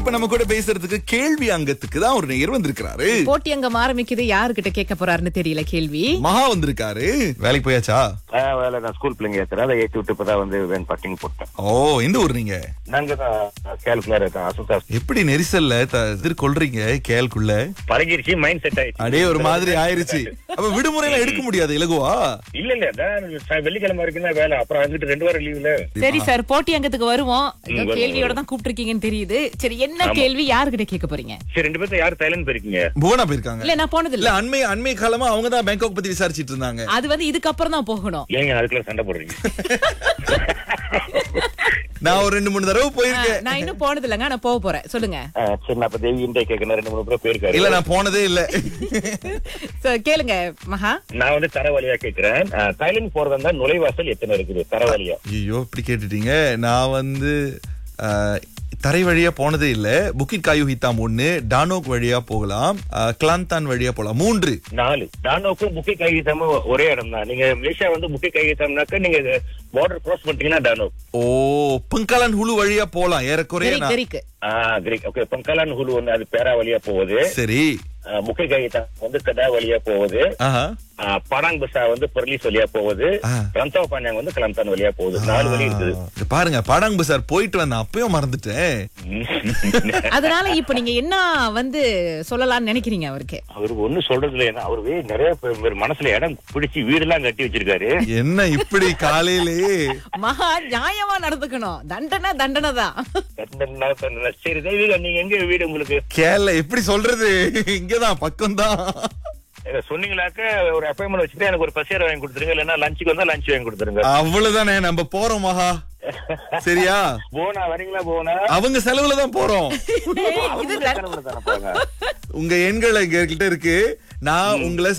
இப்ப நம்ம கூட பேசுறதுக்கு கேள்வி அங்கத்துக்கு தான் ஒரு நேயர் வந்திருக்கிறாரு போட்டி அங்கம் ஆரம்பிக்குது யாருகிட்ட கேட்க போறாருன்னு தெரியல கேள்வி மகா வந்திருக்காரு வேலைக்கு போயாச்சா ஆ, வேலை நான் ஸ்கூல் பிள்ளைங்க ஏத்துறேன் அதை ஏற்றி விட்டு இப்பதான் வந்து வேன் பட்டிங் போட்டேன் ஓ எந்த ஊர் நீங்க நாங்க தான் கேல்குலர் இருக்கேன் அசுதா எப்படி நெரிசல்ல த- எதிர்கொள்றீங்க கேள்குள்ள பழகிருச்சு மைண்ட் செட் ஆயிடுச்சு அடே ஒரு மாதிரி ஆயிருச்சு அப்ப விடுமுறையில எடுக்க முடியாது இலகுவா இல்ல இல்ல அதான் ச- வெள்ளிக்கிழமை வரைக்கும் தான் வேலை அப்புறம் வந்துட்டு ரெண்டு வாரம் லீவ்ல சரி சார் போட்டி அங்கத்துக்கு வருவோம் ஏதோ வருவோம், கேள்வியோட தான் கூப்பிட்டிருக்கீங்கன்னு தெரியுது சரி என்ன கேள்வி யாருகிட்ட கேட்க போறீங்க சரி ரெண்டு பேர்த்த யார் தைலண்ட் போயிருக்கீங்க புவனா போயிருக்காங்க இல்ல நான் போனது இல்ல இல்ல அண்மை அண்மை காலமா அவங்க தான் பேங்காக் பத்தி விசாரிச்சிட்டு இருந்தாங்க அது வந்து இதுக்கப்புறம் தான் போகணும் ஏங்க அதுக்குள்ள சண்டை போடுறீங்க நான் ஒரு ரெண்டு மூணு தடவை ஆ, போயிருக்கேன் நான் இன்னும் போனது இல்லைங்க நான் போக போறேன் சொல்லுங்க ஆ, சரி நான் இப்ப தேவி இண்டே கேட்கணும் ரெண்டு மூணு பேர் போயிருக்காரு இல்ல நான் போனதே இல்ல So, கேளுங்க மகா நான் வந்து தரவழியா கேக்குறேன் ஆ, தாய்லாந்து போறதா இருந்தா நுழைவாசல் எத்தனை இருக்குது தரவழியா ஐயோ இப்படி கேட்டுட்டீங்க நான் வந்து அஹ், தரை வழியா போனதே இல்ல புக்கிட் காயு ஹித்தாம் ஒண்ணு டானோக் வழியா போகலாம் அஹ், கிளாந்தான் வழியா போகலாம் மூன்று நாலு டானோக்கும் முக்கிய கைகிதமும் ஒரே இடம் தான் நீங்க மலேசியா வந்து முக்கிய கைகிதம்னாக்க நீங்க பார்டர் கிராஸ் பண்ணிட்டீங்கன்னா டானோக் ஓ பங்காலான் ஹுலு வழியா போலாம் ஏறக்குறைய வெரி நான்- வெரிக்கு ஆ கிரேக் ஓகே பங்கலான் ஹுலு வந்து அது பேரா வழியா போகுது சரி ஆ, முக்கிய கைகிதம் வந்து கடா வழியா போகுது ஆஹா ஆ, பராங் பசா வந்து பர்லீஸ் வழியா போகுது ஆ. ரந்தா பாண்டியாங் வந்து கலம்தான் வழியா போகுது நாலு வழி இருக்குது இது பாருங்க பாடாங் பசார் போயிட்டு வந்தேன் அப்பயும் மறந்துட்டேன் அதனால இப்ப நீங்க என்ன வந்து சொல்லலாம்னு நினைக்கிறீங்க அவருக்கு அவரு ஒண்ணு சொல்றது இல்ல ஏன்னா அவரு நிறைய பேர் மனசுல இடம் பிடிச்சி வீடெல்லாம் கட்டி வச்சிருக்காரு என்ன இப்படி காலையிலேயே மகா நியாயமா நடந்துக்கணும் தண்டனை தண்டனை தான் சரி தெய்வீக நீங்க எங்க வீடு உங்களுக்கு கேரள எப்படி சொல்றது இங்கதான் பக்கம்தான் ஏதோ சொன்னீங்களாக்க ஒரு அப்பாயின்மெண்ட் வச்சுட்டு எனக்கு ஒரு பசியர் வாங்கி கொடுத்துருங்க இல்லைன்னா லஞ்சுக்கு வந்தா லஞ்ச் வாங்கி கொடுத்துருங்க அவ்வளவுதானே நம்ம போறோம் மகா சரியா போனா வரீங்களா போனா அவங்க செலவுல தான் போறோம் இது தானே போங்க உங்க எண்கள் எங்க கிட்ட இருக்கு நான் உங்களை